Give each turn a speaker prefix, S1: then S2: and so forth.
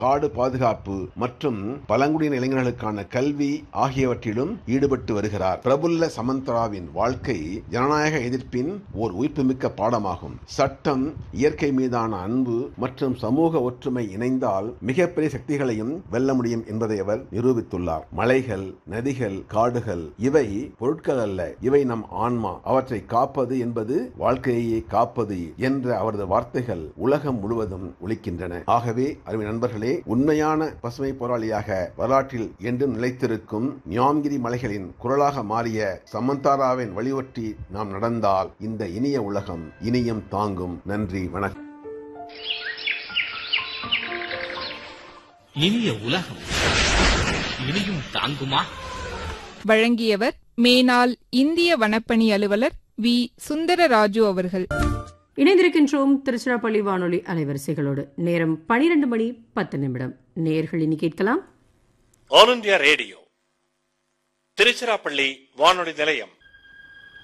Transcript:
S1: காடு பாதுகாப்பு மற்றும் பழங்குடியின இளைஞர்களுக்கான கல்வி ஆகியவற்றிலும் ஈடுபட்டு வருகிறார் பிரபுல்ல சமந்தராவின் வாழ்க்கை ஜனநாயக எதிர்ப்பின் ஓர் உயிர்ப்புமிக்க பாடமாகும் சட்டம் இயற்கை மீதான அன்பு மற்றும் சமூக ஒற்றுமை இணைந்தால் மிகப்பெரிய சக்திகளையும் வெல்ல முடியும் என்பதை அவர் நிரூபித்துள்ளார் மலைகள் நதிகள் காடுகள் இவை பொருட்கள் அல்ல இவை நம் ஆன்மா அவற்றை காப்பது என்பது வாழ்க்கையை காப்பது என்ற அவரது வார்த்தைகள் உலகம் முழுவதும் ஒலிக்கின்றன ஆகவே அருமை நண்பர்களே உண்மையான பசுமை போராளியாக வரலாற்றில் என்றும் நிலைத்திருக்கும் ஞாம்கிரி மலைகளின் குரலாக மாறிய சமந்தாராவின் வழிவற்றி நாம் நடந்தால் இந்த இனிய உலகம் இனியும் தாங்கும் நன்றி வணக்கம்
S2: இனிய உலகம் இனியும் தாங்குமா
S3: வழங்கியவர் மேனாள் இந்திய வனப்பணி அலுவலர் வி சுந்தரராஜு அவர்கள்
S4: இணைந்திருக்கின்றோம் திருச்சிராப்பள்ளி வானொலி அலைவரிசைகளோடு நேரம் பனிரெண்டு மணி பத்து நிமிடம் நேர்கள் இனி கேட்கலாம்
S5: ஆல் இந்தியா ரேடியோ திருச்சிராப்பள்ளி வானொலி நிலையம்